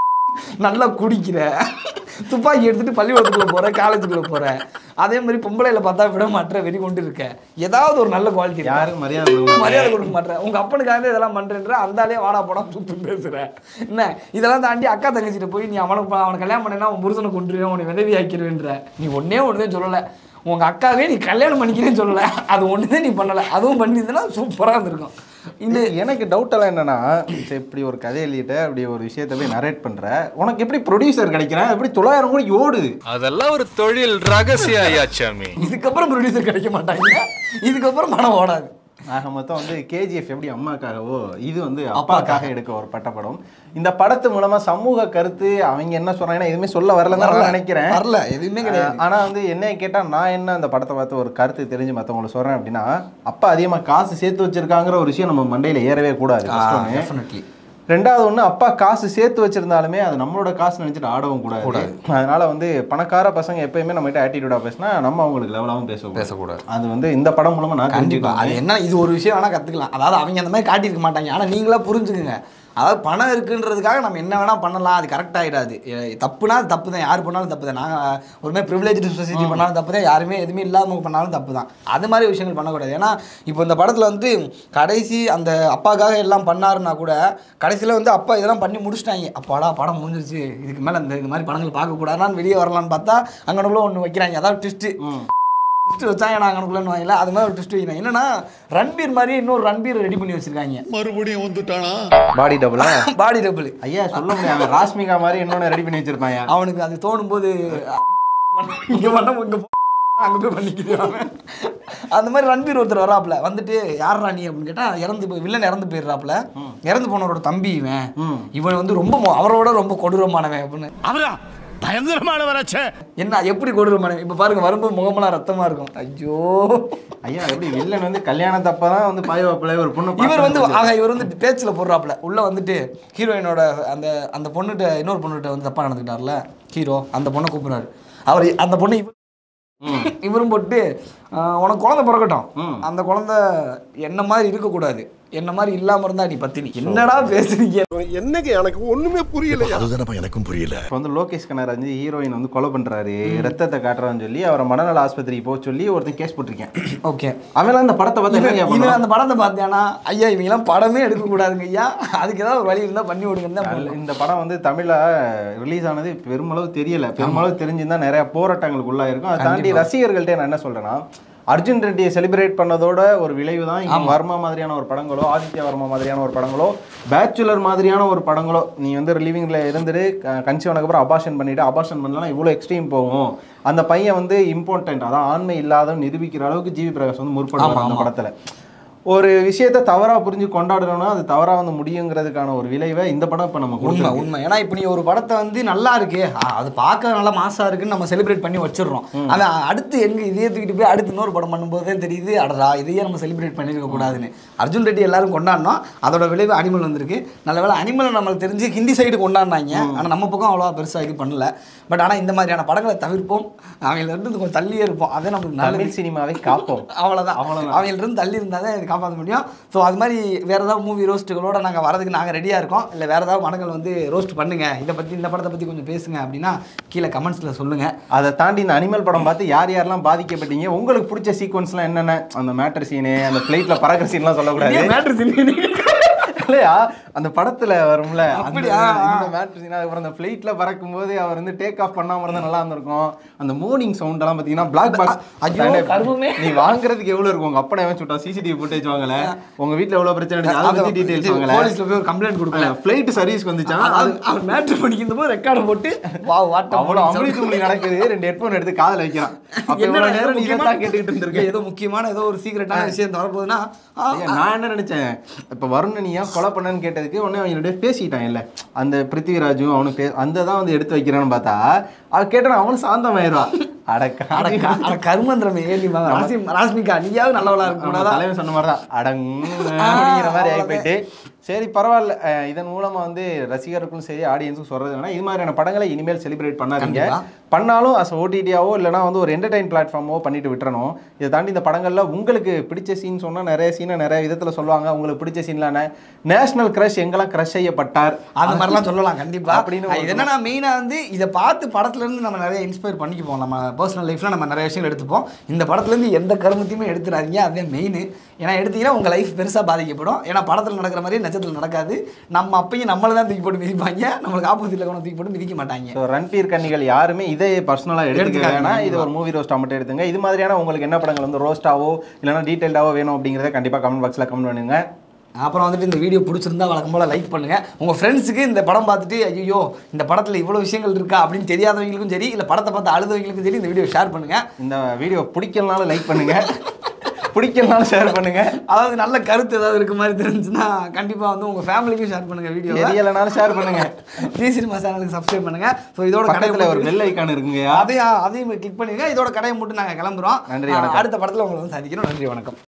நல்லா குடிக்கிற துப்பாக்கி எடுத்துட்டு பள்ளிக்கூடத்துக்குள்ள போற காலேஜுக்குள்ள போற அதே மாதிரி பொம்பளையில பார்த்தா விட மாட்டேற வெறி கொண்டு இருக்க ஏதாவது ஒரு நல்ல குவாலிட்டி யாருக்கு மரியாதை கொடுக்க மரியாதை கொடுக்க மாட்டேன் உங்க அப்பனுக்காக இதெல்லாம் பண்றேன்ற அந்த ஆளே வாடா போடா சுத்து பேசுற என்ன இதெல்லாம் தாண்டி அக்கா தங்கச்சிட்ட போய் நீ அவனுக்கு அவனை கல்யாணம் பண்ணேன்னா உன் புருஷனை கொண்டுருவேன் உன்னை விதவி ஆக்கிடுவேன்ற நீ ஒன்னே ஒண்ணுதே சொல்லல உங்க அக்காவே நீ கல்யாணம் பண்ணிக்கிறேன்னு சொல்லல அது ஒண்ணுதான் நீ பண்ணல அதுவும் பண்ணியிருந்தேன்னா சூப்பரா இருந்திருக்கும் இந்த எனக்கு டவுட் எல்லாம் என்னன்னா சரி, இப்படி ஒரு கதை எழுதிட்ட அப்படி ஒரு விஷயத்தை போய் நரேட் பண்ற உனக்கு எப்படி ப்ரொடியூசர் கிடைக்கிறான் எப்படி தொள்ளாயிரம் கோடி ஓடுது அதெல்லாம் ஒரு தொழில் ரகசிய ஐயாச்சாமி இதுக்கப்புறம் ப்ரொடியூசர் கிடைக்க மாட்டாங்க இதுக்கப்புறம் பணம் ஓடாது ஆக மொத்தம் வந்து கேஜிஎஃப் எப்படி அம்மாக்காகவோ இது வந்து அப்பாக்காக எடுக்க ஒரு பட்டப்படம் இந்த படத்து மூலமா சமூக கருத்து அவங்க என்ன சொல்றாங்கன்னா எதுவுமே சொல்ல வரலன்னு நான் நினைக்கிறேன் வரல எதுவுமே கிடையாது ஆனா வந்து என்னைய கேட்டா நான் என்ன அந்த படத்தை பார்த்து ஒரு கருத்து தெரிஞ்சு மத்தவங்களுக்கு சொல்றேன் அப்படின்னா அப்பா அதிகமா காசு சேர்த்து வச்சிருக்காங்கிற ஒரு விஷயம் நம்ம மண்டையில ஏறவே கூடாது first ஒண்ணு. டெஃபினெட்லி ரெண்டாவது ஒண்ணு அப்பா காசு சேர்த்து வச்சிருந்தாலுமே அது நம்மளோட காசு நினைச்சிட்டு ஆடவும் கூடாது அதனால வந்து பணக்கார பசங்க எப்பயுமே நம்ம கிட்ட ஆட்டிடியூடா பேசினா நம்ம அவங்களுக்கு லெவலாகவும் பேச பேசக்கூடாது அது வந்து இந்த படம் மூலமா நான் கண்டிப்பா அது என்ன இது ஒரு விஷயம் வேணா கத்துக்கலாம் அதாவது அவங்க அந்த மாதிரி காட்டியிருக்க மாட்டாங்க ஆனா நீங்களா புரிஞ்சுக்குங்க அதாவது பணம் இருக்குன்றதுக்காக நம்ம என்ன வேணா பண்ணலாம் அது கரெக்ட் ஆயிடாது எ- தப்புனா அது தப்பு தான் யார் பண்ணாலும் தப்பு தான் நாங்கள் ஒரு மாதிரி ப்ரிவிலேஜ் சொசைட்டி பண்ணாலும் தப்பு தான் யாருமே எதுவுமே இல்லாமல் பண்ணாலும் தப்பு தான் அது மாதிரி விஷயங்கள் பண்ணக்கூடாது ஏன்னா இப்போ இந்த படத்தில் வந்து கடைசி அந்த அப்பாக்காக எல்லாம் பண்ணாருன்னா கூட கடைசியில் வந்து அப்பா இதெல்லாம் பண்ணி முடிச்சிட்டாங்க அப்பாடா படம் முடிஞ்சிருச்சு இதுக்கு மேலே இந்த இந்த மாதிரி படங்கள் பார்க்கக்கூடாதான்னு வெளியே வரலான்னு பார்த்தா அங்கனக்குள்ள ஒன்று வைக்கிறாங்க அதாவது ட்விஸ்ட்டு ட்விஸ்ட் வச்சாங்க நான் அங்கனக்குள்ளன்னு வாங்கல அது மாதிரி ஒரு ட்விஸ்ட் வைக்கிறாங்க என்னன்னா ரன்பீர் மாதிரி இன்னொரு ரன்பீர் ரெடி பண்ணி வச்சிருக்காங்க மறுபடியும் வந்துட்டானா பாடி டபுளா பாடி டபுள் ஐயா சொல்ல முடியாது ராஷ்மிகா மாதிரி இன்னொன்னு ரெடி பண்ணி வச்சிருப்பாங்க அவனுக்கு அது தோணும் போது இங்க பண்ண இங்க அங்கே போய் பண்ணிக்கிறாங்க அந்த மாதிரி ரன்பீர் ஒருத்தர் வராப்புல வந்துட்டு யார் ராணி அப்படின்னு கேட்டா இறந்து போய் வில்லன் இறந்து போயிடுறாப்புல இறந்து போனவரோட தம்பி இவன் இவன் வந்து ரொம்ப மோ- அவரோட ரொம்ப கொடூரமானவன் அப்படின்னு அவரா பயங்கரமானவராச்சே என்ன எப்படி கொடூரமானவன் இப்போ பாருங்க வரும்போது முகமெல்லாம் ரத்தமா இருக்கும் ஐயோ ஐயா எப்படி வில்லன் வந்து கல்யாணத்தப்பதான் வந்து பாய்வாப்பிள்ள ஒரு பொண்ணு இவர் வந்து பார்த்து ஆக இவர் வந்து பேச்சில் போடுறாப்புல உள்ள வந்துட்டு ஹீரோயினோட அந்த அந்த பொண்ணுகிட்ட இன்னொரு பொண்ணுகிட்ட வந்து தப்பா நடந்துக்கிட்டார்ல ஹீரோ அந்த பொண்ணை கூப்பிடுறாரு அவர் அந்த பொண்ணு இவர் இவரும் போட்டு ஆஹ், உனக்கு குழந்தை பிறக்கட்டும் அந்த குழந்தை என்ன மாதிரி இருக்கக்கூடாது என்ன மாதிரி இல்லாம இருந்தா நீ பத்தினி என்னடா பேசுறீங்க என்னங்க எனக்கு ஒண்ணுமே புரியல அதுதானப்பா எனக்கும் புரியல இப்போ வந்து லோகேஷ் கனகராஜ் வந்து ஹீரோயின் வந்து கொலை பண்றாரு ரத்தத்தை காட்டுறான்னு சொல்லி அவரை மனநல ஆஸ்பத்திரிக்கு போக சொல்லி ஒருத்தன் கேஸ் போட்டிருக்கேன் ஓகே அவன் அந்த படத்தை பார்த்து என்ன ஐயா இவன் பண்ணுவான்? அந்த படத்தை பார்த்தியானா ஐயா இவங்கெல்லாம் படமே எடுக்க கூடாதுங்க ஐயா அதுக்கு ஏதாவது ஒரு வழி இருந்தா பண்ணி விடுங்கன்னு தான் நல்ல- இந்த படம் வந்து தமிழ்ல ரிலீஸ் ஆனது பெருமளவு தெரியல பெருமளவு தெரிஞ்சிருந்தா நிறைய போராட்டங்களுக்கு உள்ளாயிருக்கும் அதை தாண்டி ரசிகர்கள்ட்ட நான் என்ன சொல்றேன்னா அர்ஜுன் ரெட்டியை செலிப்ரேட் பண்ணதோட ஒரு விளைவு தான் இங்க வர்மா மாதிரியான ஒரு படங்களோ ஆதித்யா வர்மா மாதிரியான ஒரு படங்களோ பேச்சுலர் மாதிரியான ஒரு படங்களோ நீ வந்து ரிலீவிங்ல இருந்துட்டு கன்சீவ் ஆனதுக்கப்புறம் அபாஷன் பண்ணிட்டு அபாஷன் பண்ணலாம் இவ்வளோ எக்ஸ்ட்ரீம் போகும் அந்த பையன் வந்து இம்பார்ட்டன்ட் அதான் ஆண்மை இல்லாத நிரூபிக்கிற அளவுக்கு ஜிவி பிரகாஷ் வந்து முற்படுவார் அந்த படத்துல ஒரு விஷயத்தை தவறா புரிஞ்சு கொண்டாடணும்னா அது தவறா வந்து முடியுங்கிறதுக்கான ஒரு விளைவை இந்த படம் இப்ப நம்ம உண்மை கொடுத்துருக்கு உண்மை ஏன்னா இப்போ நீ ஒரு படத்தை வந்து நல்லா இருக்கு ஆ, அது பார்க்க நல்லா மாசா இருக்குன்னு நம்ம செலிப்ரேட் பண்ணி வச்சிடுறோம் அவன் அடுத்து எங்க இதே தூக்கிட்டு போய் அடுத்து இன்னொரு படம் பண்ணும்போது தான் தெரியுது அடடா இதையே நம்ம செலிப்ரேட் பண்ணிருக்க கூடாதுன்னு அர்ஜுன் ரெட்டி எல்லாரும் கொண்டாடினோம் அதோட விளைவு அனிமல் வந்திருக்கு நல்ல வேளை அனிமல் நம்மளுக்கு தெரிஞ்சு ஹிந்தி சைடு கொண்டாடினாங்க ஆனா நம்ம பக்கம் அவ்வளோவா பெருசா இது பண்ணல பட் ஆனா இந்த மாதிரியான படங்களை தவிர்ப்போம் அவங்கள இருந்து கொஞ்சம் தள்ளியே இருப்போம் அதே நமக்கு நல்லது தமிழ் சினிமாவை காப்போம் அவ்வளோதான் அவங்கள்ட்ட இருந்து தள்ளி இருந்தால் தான் இது காப்பாற்ற முடியும் ஸோ அது மாதிரி வேறு ஏதாவது மூவி ரோஸ்ட்டுகளோட நாங்கள் வரதுக்கு நாங்கள் ரெடியாக இருக்கோம் இல்லை வேறு ஏதாவது படங்கள் வந்து ரோஸ்ட் பண்ணுங்க இதை பற்றி இந்த படத்தை பற்றி கொஞ்சம் பேசுங்க அப்படின்னா கீழே கமெண்ட்ஸில் சொல்லுங்கள் அதை தாண்டி இந்த அனிமல் படம் பார்த்து யார் யாரெல்லாம் பாதிக்கப்பட்டீங்க உங்களுக்கு பிடிச்ச சீக்வன்ஸ்லாம் என்னென்ன அந்த மேட்டர் சீனு அந்த ஃப்ளைட்ல பறக்கிற சீன்லாம் சொல்லக்கூடாது இல்லையா அந்த படத்துல வரும்ல அந்த அப்படியா? இந்த மேட்டர் சீன் அதுக்கப்புறம் அந்த ஃப்ளைட்ல பறக்கும் போது அவர் வந்து டேக் ஆஃப் பண்ணாம இருந்தா நல்லா இருந்திருக்கும் அந்த மோர்னிங் சவுண்ட் எல்லாம் பாத்தீங்கன்னா பிளாக் ஐயோ, கருமமே. பாக்ஸ் நீ வாங்குறதுக்கு எவ்வளவு இருக்கும் உங்க அப்பா எவன் சுட்டா சிசிடிவி ஃபுட்டேஜ் வாங்கல உங்க வீட்ல எவ்வளவு பிரச்சனை நடந்துச்சு அதை பத்தி டீடைல்ஸ் வாங்கல போலீஸில் போய் ஒரு கம்ப்ளைண்ட் கொடுக்கல ஃப்ளைட் சர்வீஸ்க்கு வந்துச்சான் அது அவன் மேட்ரு பண்ணிக்கிற போது ரெக்கார்டை போட்டு வா வாட்ட அவ்வளவு அமளி துமளி நடக்குது ரெண்டு ஹெட்போன் எடுத்து காதுல வைக்கிறான் அப்ப எவ்வளவு நேரம் நீ தான் கேட்டுக்கிட்டு இருந்திருக்க ஏதோ முக்கியமான ஏதோ ஒரு சீக்கிரட்டான விஷயம் வரப்போகுதுன்னா ஆ, ஐயா, நான் என்ன நினைச்சேன் இப்ப வருண் நீ ஏன் கொலை பண்ணன்னு கேட்டதுக்கு உடனே அவங்களுடைய பேசிட்டான் இல்ல அந்த பிருத்திவிராஜும் அவனும் பே அந்த தான் வந்து எடுத்து வைக்கிறான்னு பார்த்தா அவன் கேட்டான் அவனும் சாந்தமாயிருவான் அடக்கா அட க- அட கருமந்திரமே ஏறி ராசி ராஸ்மிகா நீயாவது நல்லவளா இருக்க நம்ம கூடாதா தலைவன் சொன்ன மாதிரி தான் அடங்கு அப்படிங்கிற மாதிரி ஆகி போயிட்டு சரி பரவாயில்ல அஹ் இதன் மூலமா வந்து ரசிகர்களுக்கும் சரி ஆடியன்ஸும் சொல்றது என்னன்னா இது மாதிரியான படங்களை இனிமேல் செலிப்ரேட் பண்ணாதீங்க கண்டிப்பா. பண்ணாலும் அஸ் ஓடிடியாவோ இல்லைனா வந்து ஒரு என்டர்டைன் பிளாட்ஃபார்மோ பண்ணிட்டு விட்டுறணும் இதை தாண்டி இந்த படங்கள்ல உங்களுக்கு பிடிச்ச சீன் சொன்னா நிறைய சீனை நிறைய விதத்துல சொல்லுவாங்க உங்களுக்கு பிடிச்ச சீன்லான நேஷனல் கிரஷ் எங்கெல்லாம் கிரஷ் செய்யப்பட்டார் அந்த மாதிரிலாம் சொல்லலாம் கண்டிப்பா அப்படின்னு இது என்னன்னா மெயினா வந்து இதை பார்த்து படத்துல இருந்து நம்ம நிறைய இன்ஸ்பயர் பண்ணிக்குவோம் நம்ம பர்சனல் லைஃப்ல நம்ம நிறைய விஷயங்கள் எடுத்துப்போம் இந்த படத்துல இருந்து எந்த கருமத்தையுமே எடுத்துடாதீங்க அதுதான் மெயின் ஏன்னா எடுத்தீங்கன்னா உங்க லைஃப் பெருசா பாதிக்கப்படும் ஏன்னா படத்துல நடக்கிற மாதிரி நட்சத்திரம் நடக்காது நம்ம அப்பயும் நம்மள தான் தூக்கி போட்டு மிதிப்பாங்க நம்மளுக்கு ஆப்போசிட்ல கொண்டு தூக்கி போட்டு மிதிக்க மாட்டாங்க ஸோ ரன்பீர் கன்னிகள் யாருமே இதை பர்சனலாக எடுத்துக்க எடுத்துக்காதீங்க. வேணாம் இது ஒரு மூவி ரோஸ்ட்டாக மட்டும் எடுத்துங்க இது மாதிரியான உங்களுக்கு என்ன படங்கள் வந்து ரோஸ்ட்டாவோ இல்லைனா டீட்டெயில்டாவோ வேணும் அப்படிங்கிறத கண்டிப்பாக கமெண்ட் பாக்ஸில் கமெண்ட் பண்ணுங்க அப்புறம் வந்துட்டு இந்த வீடியோ பிடிச்சிருந்தா வழக்கம் போல லைக் பண்ணுங்க உங்க ஃப்ரெண்ட்ஸுக்கு இந்த படம் பார்த்துட்டு ஐயோ இந்த படத்துல இவ்வளவு விஷயங்கள் இருக்கா அப்படின்னு தெரியாதவங்களுக்கும் சரி இல்ல படத்தை பார்த்து அழுதவங்களுக்கும் சரி இந்த வீடியோ ஷேர் பண்ணுங்க இந்த வீடியோ பிடிக்கலனாலும் லைக் பண்ணுங்க பிடிக்கலனாலும் ஷேர் பண்ணுங்க அதாவது நல்ல கருத்து ஏதாவது இருக்க மாதிரி தெரிஞ்சுன்னா கண்டிப்பா வந்து உங்க ஃபேமிலிக்கும் ஷேர் பண்ணுங்க வீடியோ தெரியலனாலும் ஷேர் பண்ணுங்க ஜி சினிமா சேனலுக்கு சப்ஸ்கிரைப் பண்ணுங்க ஸோ இதோட கடையை பக்கத்தில் ஒரு மூட்டு- பெல் ஐக்கான் இருக்குங்கய்யா அதையும் அதையும் கிளிக் பண்ணுங்க இதோட கடையை மட்டும் நாங்கள் கிளம்புறோம் நன்றி, வணக்கம். அடுத்த படத்துல உங்களை வந்து சந்திக்கிறோம் நன்றி வணக்கம்